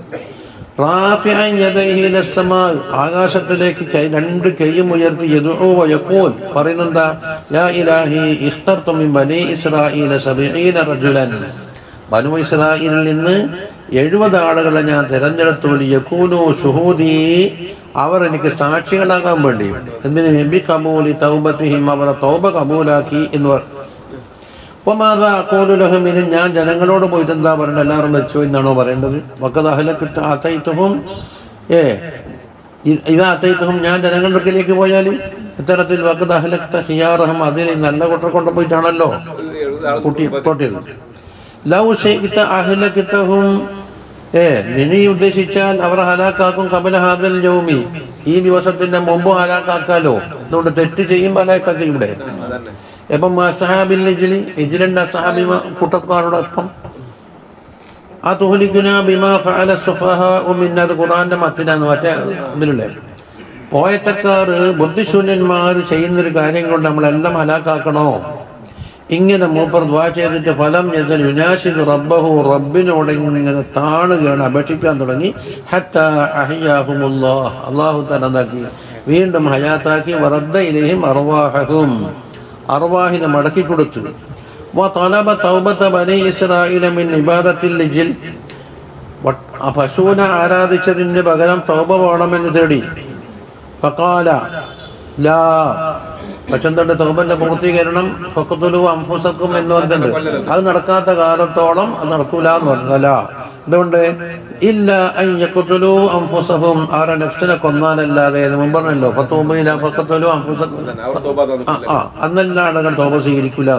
റാഫിഅൻ യദൈഹി ഇലസ്സമാ ആകാശത്തിലേക്ക് കൈ രണ്ട് കൈയും ഉയർത്തി യദുഉ വയഖൂൽ പറയുന്നെന്താ യാ ഇലാഹി ഇഖ്തർതു മിൻ ബനി ഇസ്രായീല സബഈന റജുലൻ ബനു ഇസ്രായേലിൽ നിന്ന് എഴുപത് ആളുകളെ ഞാൻ തിരഞ്ഞെടുത്തു യക്കൂനു ഷുഹൂദി അവർ എനിക്ക് സാക്ഷികളാകാൻ വേണ്ടി എന്തിന് ബി കബൂലി തൗബത്തിഹിം അവരെ തൗബ കബൂലാക്കി എന്ന് പറ- ഒമാത അക്കോലുലഹമിന് ഞാൻ ജനങ്ങളോട് പോയിട്ട് എന്താ പറയേണ്ടത് എല്ലാവരും മരിച്ചു എന്നാണോ പറയേണ്ടത് വക്കത് അഹലക്കിട്ട് അസൈത്തുഹും ഏ ഇ- ഇതാ അത്തൈത്തഹും ഞാൻ ജനങ്ങളുടെ അടുക്കലേക്ക് പോയാൽ ഇത്തരത്തിൽ വക്കത് അഹ്ലക്ത ഹിയാറഹം അതിൽ നല്ല കുട്ടർ കൊണ്ടുപോയിട്ടാണല്ലോ കൂട്ടി കോട്ടിയത് ലൗ ഷെയ്ത്ത അഹ്ലക്തഹും ഏ നിനി ഉദ്ദേശിച്ചാൽ അവർ ഹലാക്കാക്കും കബല ഹാദൽ ജൗമി ഈ ദിവസത്തിന്റെ മുമ്പ് ഹലാക്കാക്കാലോ അതുകൊണ്ട് തെറ്റ് ചെയ്യുമ്പോൾ ഹലാക്കാക്കി ഇവിടെ അതന്നെ എപ്പം അസഹാബിൽ ഇജിലി ഇജിലിന്റെ അസഹാബി കൂട്ടക്കാരോടൊപ്പം ആ തുഹലിക്കുന്ന ബിമാ ഫഅല സുഫഹാഉ മിന്ന അത് ഖുർആന്റെ മത്തിനാണ് മറ്റേ ഇതിലുള്ള പോയത്തക്കാർ ബുദ്ധിശൂന്യന്മാർ ചെയ്യുന്നൊരു കാര്യം കൊണ്ട് നമ്മളെല്ലാം ഹലാക്കാക്കണോ ഇങ്ങനെ മൂപ്പർ ദ്വാ ചെയ്തിട്ട് ഫലം യസൽ യുനാശിദ് റബ്ബഹു റബ്ബിനോട് ഇങ്ങനെ താണുകയാണ് അപേക്ഷിക്കാൻ തുടങ്ങി ഹത്ത അഹിയാഹുമുല്ലാഹ് അള്ളാഹു തനതാക്കി വീണ്ടും ഹയാത്താക്കി വറദ്ദ ഇലഹിം അർവാഹും അർവാഹിനെ മടക്കി കൊടുത്തു وطلب توبة بني إسرائيل من عبادة الإجل വട്ട്- ആ പശുവിനെ ആരാധിച്ചതിന് പകരം തൗബ വേണമെന്ന് തേടി ഫക്കാല ലാ പക്ഷെ എന്തുണ്ട് തൗബന്റെ പൂർത്തീകരണം ഫക്കത്തുലു അംഫുസക്കും എന്ന് പറഞ്ഞിട്ടുണ്ട് അത് നടക്കാത്ത കാലത്തോളം അത് നടക്കൂല എന്ന് പറഞ്ഞതല്ല എന്തുകൊണ്ട് ഇല്ല അയ്യക്കുത്തുലു അംഫുസഹും ആരെ നഫ്സിനെ കൊന്നാലല്ലാതെ എന്ന് മുമ്പ് പറഞ്ഞല്ലോ ഫത്തോബയില ഫക്കത്തുലു അംഫുസക്കും അതന്നെ അവർ തോബ ആ തന്നിട്ടില്ല ആ അന്നെല്ലാം ആളുകൾ തോപ സ്വീകരിക്കൂല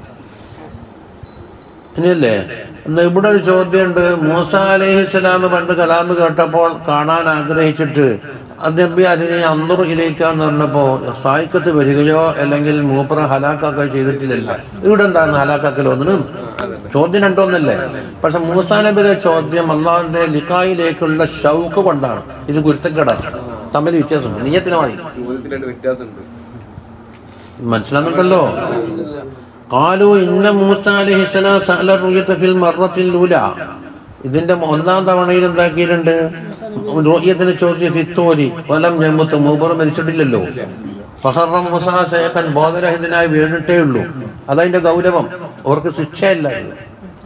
ഇനിയല്ലേ എന്നാ ഇവിടെ ഒരു ചോദ്യമുണ്ട് മൂസ അലഹിസ്സലാം പണ്ട് കലാമ് കേട്ടപ്പോൾ കാണാൻ ആഗ്രഹിച്ചിട്ട് നബി അതിനെ അന്തർ ഇലേക്കാന്ന് പറഞ്ഞപ്പോ സായിക്കത്ത് വരികയോ അല്ലെങ്കിൽ മൂപ്പറ ഹലാക്കാക്കുകയോ ചെയ്തിട്ടില്ലല്ലോ ഇവിടെ എന്താണ് ഹലാക്കാക്കൽ ഒന്നിന് ചോദ്യം രണ്ടോന്നല്ലേ പക്ഷെ മൂസ നബിയുടെ ചോദ്യം അള്ളാഹുവിന്റെ ലിക്കായിലേക്കുള്ള ഷൗക്ക് കൊണ്ടാണ് ഇത് ഗുരുത്തക്കേടാണ് തമ്മിൽ വ്യത്യാസമുണ്ട് നീയത്തിന് മതി ചോദ്യത്തിൽ രണ്ട് വ്യത്യാസമുണ്ട് മനസ്സിലാകുന്നുണ്ടല്ലോ കാലു ഇന്ന മൂസ അലഹിസ്സലാം സഅല റുയത ഫിൽ മർറത്തിൽ ലൂല ഇതിന്റെ ഒന്നാം തവണയിൽ എന്താക്കിയിട്ടുണ്ട് റുയത്തിന് ചോദ്യം ഫിത്തോരി വലം ഞമ്മുത്ത് മൂബർ മരിച്ചിട്ടില്ലല്ലോ ഫഹറം മൂസ സേഖൻ ബോധരഹിതനായി വീണിട്ടേ ഉള്ളൂ അതതിന്റെ ഗൗരവം അവർക്ക് ശിക്ഷയല്ല ഇത്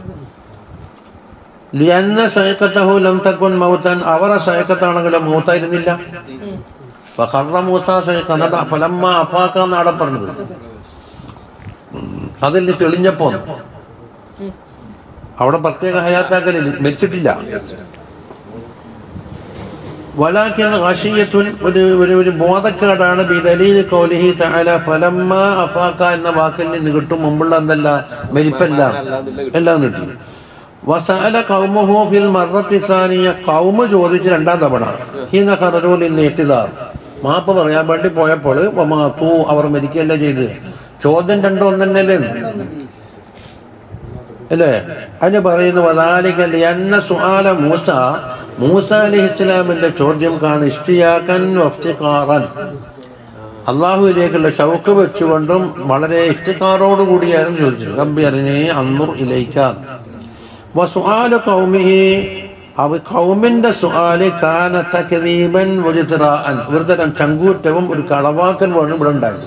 ലിയന്ന സൈക്കത്തഹു ലം തക്കുൻ മൗത്തൻ അവരെ സൈക്കത്താണെങ്കിലും മൗത്തായിരുന്നില്ല ഫഹറ മൂസ സൈഖ് എന്നിട്ട് ഫലമ്മ അഫാക്കാന്ന് അവിടെ പറഞ്ഞത് അതിൽ നിന്ന് തെളിഞ്ഞപ്പോ അവിടെ പ്രത്യേക ഹയാത്താക്കലിൽ മരിച്ചിട്ടില്ല വലാക്കിയ ഹാഷിയത്തുൻ ഒരു ഒരു ഒരു ബോധക്കേടാണ് ബിദലീൽ കൗലിഹി തആല ഫലമ്മ അഫാക്ക എന്ന വാക്കിൽ നിന്ന് കിട്ടും മുമ്പുള്ള എന്തല്ല മരിപ്പല്ല എല്ലാം കിട്ടി വസാല കൗമുഹു ഫിൽ മർറത്തി സാനിയ കൗമ ചോദിച്ച് രണ്ടാം തവണ ഹീന ഖററൂലിൽ എത്തിദാർ മാപ്പ് പറയാൻ വേണ്ടി പോയപ്പോൾ വമാത്തു അവർ മരിക്കുകയല്ല ചെയ്ത് ചോദ്യം രണ്ടോ ഒന്നല്ലേ അല്ലേ അതിന് പറയുന്നു വദാലിക എന്ന സുആല മൂസ മൂസ അലൈഹി ഇസ്ലാമിന്റെ ചോദ്യം കാണും ഇഷ്ടിയാക്കൻ വഫ്തിഖാറൻ അള്ളാഹുവിലേക്കുള്ള ഷൗക്ക് വെച്ചുകൊണ്ടും വളരെ ഇഷ്ടിക്കാറോട് കൂടിയായിരുന്നു ചോദിച്ചത് റബ്ബി അറിഞ്ഞേ അന്നുർ ഇലൈക്കാൻ വസുആല കൗമിഹി അവ കൗമിന്റെ സുആല് കാന തക്രീബൻ വജിത്റാഅൻ ഒരു തരം ചങ്കൂറ്റവും ഒരു കളവാക്കൽ വേണം ഇവിടെ ഉണ്ടായത്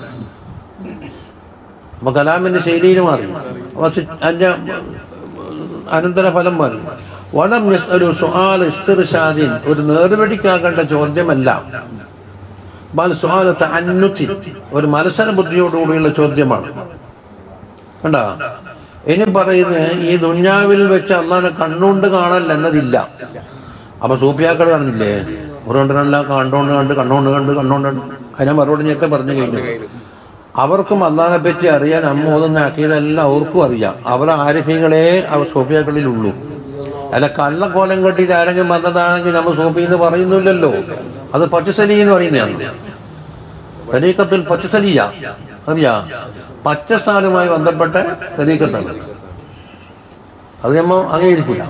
അപ്പൊ കലാമിന്റെ ശൈലിയിൽ മാറി അപ്പൊ സി- അതിന്റെ അനന്തര ഫലം മാറി വലം യസ്അലു സുആൽ ഇസ്തിർഷാദിൻ ഒരു നേർവഴിക്കാകേണ്ട ചോദ്യമല്ല ബൽ സുആൽ തഅന്നുതി ഒരു മത്സര ബുദ്ധിയോടുകൂടിയുള്ള ചോദ്യമാണ് കണ്ടാ ഇനി പറയുന്നത് ഈ ദുഞ്ഞാവിൽ വെച്ച് അള്ളാനെ കണ്ണുകൊണ്ട് കാണൽ എന്നതില്ല അപ്പൊ സൂപ്പിയാക്കൾ കാണുന്നില്ലേ ഒരുകൊണ്ടല്ല കണ്ടോണ്ട് കണ്ട് കണ്ണോണ്ട് കണ്ട് കണ്ണോണ്ട് കണ്ട് അതിനെ മറുപടി ഞൊക്കെ പറഞ്ഞു കഴിഞ്ഞു അവർക്കും അള്ളാഹിനെ പറ്റി അറിയാൻ അമ്മ ഓതുന്ന അക്കീതെല്ലാം അവർക്കും അറിയാം അവരെ ആരിഫ്യങ്ങളെ അവർ സോഫിയാക്കളിലുള്ളൂ അല്ല കള്ളക്കോലം കെട്ടിയിട്ട് ആരെങ്കിലും വന്നതാണെങ്കിൽ നമ്മൾ സോഫി എന്ന് പറയുന്നില്ലല്ലോ അത് പച്ചസലി എന്ന് പറയുന്നതാണ് തരീക്കത്തിൽ പച്ചസലിയ അറിയാ പച്ചസാലുമായി ബന്ധപ്പെട്ട തരീക്കത്താണ് അത് നമ്മൾ അംഗീകരിക്കില്ല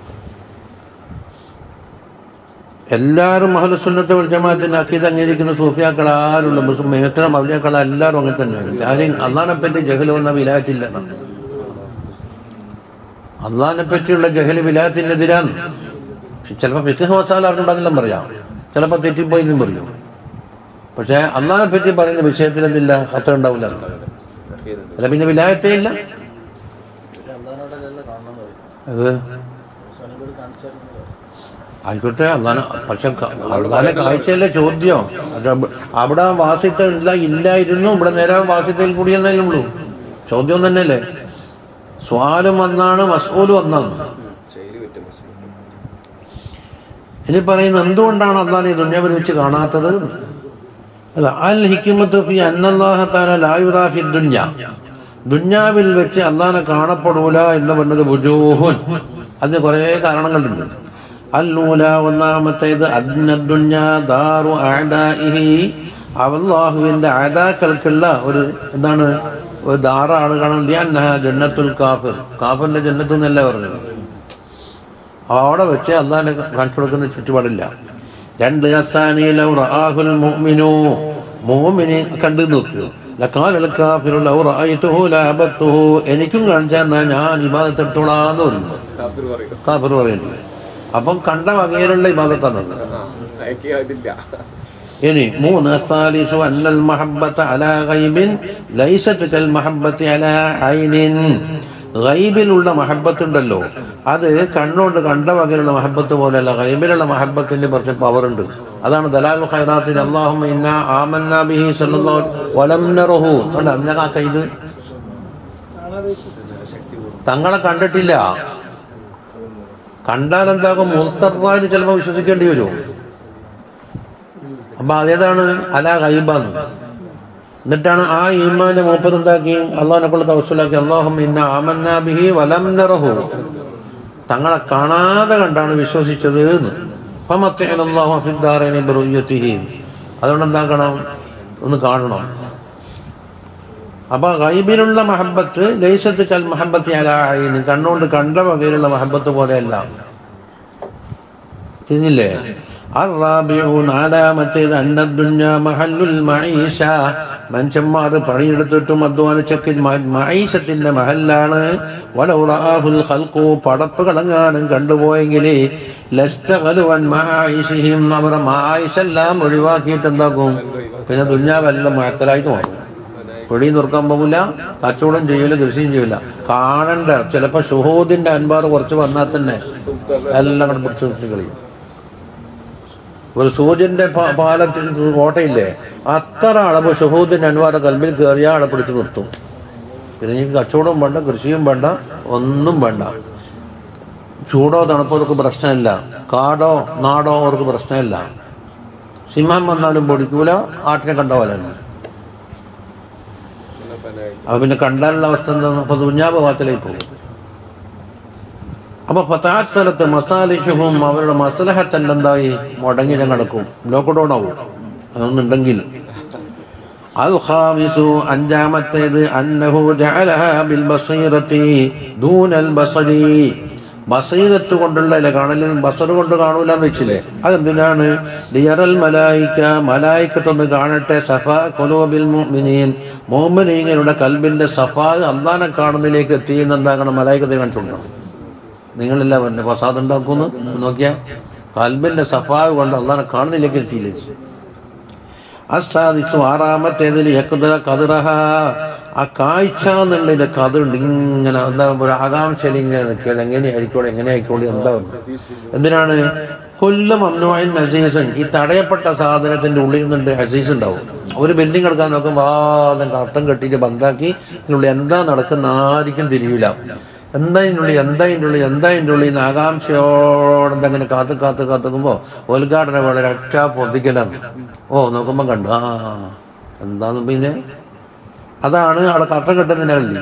എല്ലാവരും മഹലുസുന്നത്തെ ഒരു ജമാഅത്തിന്റെ അക്കീത് അംഗീകരിക്കുന്ന സൂഫിയാക്കൾ ആരുള്ള മുസ്ലിം മേത്തന മൗലിയാക്കൾ എല്ലാവരും അങ്ങനെ തന്നെയാണ് ആരെയും അള്ളാഹിനെ പറ്റി ജഹൽ വന്ന വിലായത്തില്ല അള്ളാഹിനെ പറ്റിയുള്ള ജഹല് വിലായത്തിനെതിരാണ് ചിലപ്പോൾ ഫിഖ് മസാല അറിഞ്ഞിട്ടുണ്ടെന്നെല്ലാം പറയാം ചിലപ്പോൾ തെറ്റിപ്പോയി എന്നും പറയും പക്ഷേ അള്ളാഹിനെ പറ്റി പറയുന്ന വിഷയത്തിൽ എന്തില്ല ഹത്ത ഉണ്ടാവില്ല അല്ല പിന്നെ വിലായത്തേ ഇല്ല അത് ആയിക്കോട്ടെ അള്ളാനെ പക്ഷെ അള്ളാനെ കാഴ്ചയല്ലേ ചോദ്യം അത് അവിടെ വാസിത്ത ഇല്ല ഇല്ലായിരുന്നു ഇവിടെ നേരെ വാസിത്തയിൽ കൂടിയെന്നല്ലേ ഉള്ളൂ ചോദ്യം തന്നെയല്ലേ സ്വാലും ഒന്നാണ് മസൂലും ഒന്നാണ് ശൈലി പറ്റും മുസ്ലിം ഇനി പറയുന്നത് എന്തുകൊണ്ടാണ് അള്ളാഹ് ഈ ദുന്യാവിൽ വെച്ച് കാണാത്തത് അല്ല അൽ ഹിക്കുമത്ത് ഫി അന്നല്ലാഹ തആല ലാ യുറാ ഫി ദുന്യ ദുന്യാവിൽ വെച്ച് അള്ളാഹിനെ കാണപ്പെടൂല എന്ന് പറഞ്ഞത് ബുജൂഹുൻ അതിന് കുറേ കാരണങ്ങളുണ്ട് അല്ലൂല ഒന്നാമത്തേത് അദ്ന ദുന്യ ദാറു അഅദാഇഹി അള്ളാഹുവിൻ്റെ ആദാക്കൾക്കുള്ള ഒരു എന്താണ് ഒരു ദാറാണ് കാണാൻ ലിയന്നഹ ജന്നത്തുൽ കാഫിർ കാഫിറിന്റെ ജന്നത്ത് എന്നല്ല പറഞ്ഞത് അവിടെ വെച്ച് അള്ളാഹിനെ കാണിച്ചു കൊടുക്കുന്ന ചുറ്റുപാടില്ല രണ്ട് അസാനിയിൽ റആഹുൽ മുഅ്മിനു മുഅ്മിനെ കണ്ടു നോക്കുക ലക്കാലൽ കാഫിറു ലൗ റഅയ്തുഹു ലഅബത്തുഹു എനിക്കും കാണിച്ചാൽ എന്നാ ഞാൻ ഇബാദത്ത് എടുത്തോളാന്ന് പറഞ്ഞു കാഫിർ പറയും കാഫിർ പറയുന്നത് അപ്പം കണ്ട വകയിലുള്ള ഇബാദത്താണ് അത്. ആ അയക്ക് അതില്ല ഇനി മൂന്ന് സാലിസു അന്നൽ മഹബ്ബത്ത അലാ ഗൈബിൻ ലൈസത്ത് കൽ മഹബ്ബത്തി അലാ ഐനിൻ ഗൈബിലുള്ള മഹബ്ബത്ത് ഉണ്ടല്ലോ അത് കണ്ണുകൊണ്ട് കണ്ട വകയിലുള്ള മഹബ്ബത്ത് പോലെയല്ല ഗൈബിലുള്ള മഹബ്ബത്തിന് കുറച്ച് പവർ ഉണ്ട് അതാണ് ദലാൽ ഖൈറാത്തിന് അല്ലാഹുമ്മ ഇന്നാ ആമന്നാ ബിഹി സല്ലല്ലാഹു വലം നറഹു കണ്ട അതിനൊക്കെ ആ കൈത് കാണാതെ വെച്ച് തങ്ങളെ കണ്ടിട്ടില്ല കണ്ടാൽ എന്താകും മുത്തറായിട്ട് ചിലപ്പോൾ വിശ്വസിക്കേണ്ടി വരും അപ്പൊ അതേതാണ് അല ഗൈബാന്ന് എന്നിട്ടാണ് ആ ഈമാന്റെ മൂപ്പത് എന്താക്കി അള്ളാഹിനെ കൊണ്ട് തവസുലാക്കി അള്ളാഹും ഇന്ന ആമന്നാ ബിഹി വലം നറഹു തങ്ങളെ കാണാതെ കണ്ടാണ് വിശ്വസിച്ചത് എന്ന് ഫമത്തഅന അല്ലാഹു ഫിദ്ദാറൈനി ബിറുയ്യതിഹി അതുകൊണ്ട് എന്താക്കണം ഒന്ന് കാണണം അപ്പൊ ഗൈബിലുള്ള മഹബത്ത് ലൈസത്ത് കൽ മഹബത്തി അലായിന് കണ്ണുകൊണ്ട് കണ്ട വകയിലുള്ള മഹബത്ത് പോലെയല്ല തിരിഞ്ഞില്ലേ അറാബിഉ നാലാമത്തേത് അന്നദ്ദുന്യ മഹല്ലുൽ മഈഷ മനുഷ്യന്മാർ പണിയെടുത്തിട്ടും അധ്വാനിച്ചൊക്കെ മൈഷത്തിന്റെ മഹല്ലാണ് വലൗറാഹുൽ ഖൽഖു പടപ്പുകളെങ്ങാനും കണ്ടുപോയെങ്കിൽ ലസ്തഖലുവൻ മആയിഷിഹിം അവരുടെ മായിഷെല്ലാം ഒഴിവാക്കിയിട്ട് എന്താക്കും പിന്നെ ദുന്യാവെല്ലാം മഴത്തലായിട്ട് മാറും പൊടി നിർക്കാൻ പോകില്ല കച്ചവടം ചെയ്യില്ല കൃഷിയും ചെയ്യില്ല കാണണ്ട ചിലപ്പോൾ ഷുഹൂദിന്റെ അൻപാറ് കുറച്ച് വന്നാൽ തന്നെ എല്ലാം കൂടെ പിടിച്ച് നിർത്തി കളയും ഒരു സൂര്യന്റെ പാ- പാലത്തിൽ കോട്ടയില്ലേ അത്ര അളവ് ഷുഹൂദിന്റെ അൻവാറ് കൽബിൽ കയറിയാൽ അവിടെ പിടിച്ച് നിർത്തും പിന്നെ എനിക്ക് കച്ചവടവും വേണ്ട കൃഷിയും വേണ്ട ഒന്നും വേണ്ട ചൂടോ തണുപ്പോ അവർക്ക് പ്രശ്നമില്ല കാടോ നാടോ അവർക്ക് പ്രശ്നമില്ല സിംഹം വന്നാലും പൊടിക്കൂല ആട്ടിനെ കണ്ട പോലെ തന്നെ അപ്പൊ പിന്നെ കണ്ടാലുള്ള അവസ്ഥ എന്താണ് അപ്പൊ ദുഞ്ഞാബ് ഭാഗത്തിലേക്ക് പോകും അപ്പൊ ഫതാത്തലത്ത് മസാലിഷും അവരുടെ മസലഹത്തല്ല എന്തായി മുടങ്ങിനെ കിടക്കും ലോക്ക്ഡൗൺ ആവും അങ്ങനുണ്ടെങ്കിൽ അൽ ഖാമിസു അഞ്ചാമത്തേത് അന്നഹു ജഅലഹ ബിൽ ബസീറത്തി ദൂനൽ ബസരി ബസീറത്ത് കൊണ്ടുള്ള അല്ല കാണലും ബസർ കൊണ്ട് കാണൂല എന്ന് വെച്ചില്ലേ അതെന്തിനാണ് ലിയറൽ മലായിക്ക മലായിക്കത്തൊന്ന് കാണട്ടെ സഫ കൊലോബിൽ മുഅ്മിനീൻ മോമിനീങ്ങളുടെ കൽബിന്റെ സഫാ അള്ളാനെ കാണുന്നതിലേക്ക് എത്തിയെന്ന് എന്താകണം മലായിക്കത്തെ കാണിച്ചുകൊണ്ടാണ് നിങ്ങളെല്ലാം എൻ്റെ ഫസാദ് ഉണ്ടാക്കുന്നു നോക്കിയാൽ കൽബിന്റെ സഫാവ് കൊണ്ട് അള്ളാനെ കാണുന്നതിലേക്ക് എത്തിയില്ലേ അസാദിച്ചു ആറാമത്തേതിൽ യക്കുതറ കതിറഹ ആ കാഴ്ച എന്നുള്ളതിന്റെ കഥയുണ്ട് ഇങ്ങനെ എന്താ ഒരു ആകാംക്ഷയിൽ ഇങ്ങനെ നിൽക്കുക എങ്ങനെ ആയിക്കോളെ എങ്ങനെ ആയിക്കോളെ എന്താ എന്തിനാണ് കൊല്ലം അമ്നോയൻ അസീസൻ ഈ തടയപ്പെട്ട സാധനത്തിന്റെ ഉള്ളിൽ നിന്നുണ്ട് അസീസ് ഉണ്ടാവും ഒരു ബിൽഡിംഗ് എടുക്കാൻ നോക്കുമ്പോൾ വാദം കട്ടം കെട്ടിയിട്ട് ബന്ധാക്കി ഇതിനുള്ളിൽ എന്താ നടക്കുന്ന ആർക്കും തിരിയില്ല എന്താ ഇതിനുള്ളിൽ എന്താ ഇതിനുള്ളിൽ എന്താ ഇതിനുള്ളിൽ എന്ന് ആകാംക്ഷയോടെ അങ്ങനെ കാത്ത് കാത്ത് കാത്തുക്കുമ്പോൾ ഉദ്ഘാടന പോലെ രക്ഷാ പൊന്തിക്കലാണ് ഓ നോക്കുമ്പോൾ കണ്ടു ആ എന്താന്ന് പിന്നെ അതാണ് അവിടെ കട്ടം കെട്ടുന്നതിനെ കല്ലി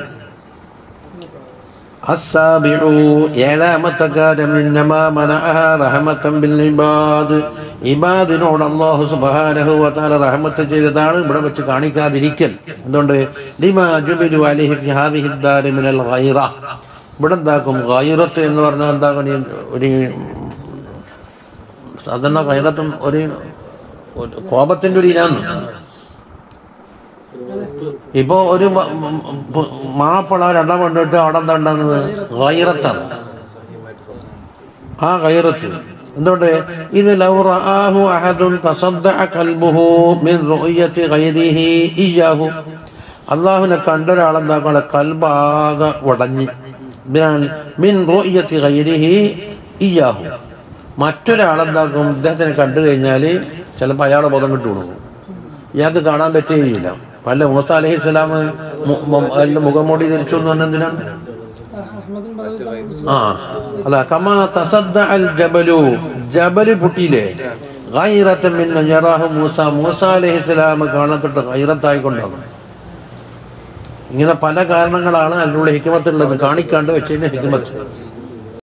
അസ്സാബിഉ ഏഴാമത്തെ കാര്യം ഇന്നമാ മനഅഹ റഹമത്തൻ ബിൽ ഇബാദ് ഇബാദിനോട് അല്ലാഹു സുബ്ഹാനഹു വ തആല റഹ്മത്ത് ചെയ്തതാണ് ഇവിടെ വെച്ച് കാണിക്കാതിരിക്കൽ എന്തുകൊണ്ട് ലിമാ ജുബിലു അലൈഹി ഫി ഹാദിഹി ദാരി മിനൽ ഗൈറ ഇവിടെ എന്താക്കും ഗൈറത്ത് എന്ന് പറഞ്ഞാൽ എന്താക്കും ഈ ഒരു സാധാരണ ഗൈറത്തും ഒരു ഒരു കോപത്തിന്റെ ഒരു ഇനാന്ന് ഇപ്പൊ ഒരു മ- മ- മ- മാപ്പിള രണ്ടാം കൊണ്ടിട്ട് അവിടെ എന്താ ഉണ്ടാകുന്നത് ഗൈറത്താണ് ആ ഗൈറത്ത് എന്തുകൊണ്ട് ഇത് ലൗ റആഹു അഹദുൻ തസദ്ദഅ ഖൽബുഹു മിൻ റുഅയത്തി ഗൈരിഹി ഇയ്യാഹു അള്ളാഹുവിനെ കണ്ട ഒരാളെന്താക്കളെ കൽബാകെ ഉടഞ്ഞ് ഇതിനാൽ മിൻ റുഅയത്തി ഗൈരിഹി ഇയ്യാഹു മറ്റൊരാളെന്താക്കും ഇദ്ദേഹത്തിനെ കണ്ടു കഴിഞ്ഞാൽ ചിലപ്പോൾ അയാളെ ബോധം കിട്ടു കൊടുക്കും ഇയാൾക്ക് കാണാൻ പറ്റുകയില്ല പല മൂസ അലഹി സ്വലാം മുഖംമൂടി ധരിച്ചു എന്ന് പറഞ്ഞാൽ എന്തിനാണ് അഹമ്മദും പറയുന്നത് ആ അല്ല കമാ തസദ്ദ അൽ ജബലു ജബല് പൊട്ടിയില്ലേ ഗൈറത്തൻ മിൻ നജറാഹു മൂസ മൂസ അലൈഹിസ്സലാം കാണത്തിട്ട് ഗൈറത്തായിക്കൊണ്ടാണ് ഇങ്ങനെ പല കാരണങ്ങളാണ് അതിലൂടെ ഹിക്മത്തുള്ളത് കാണിക്കാണ്ട് വെച്ചതിന് ഹിക്മത്ത്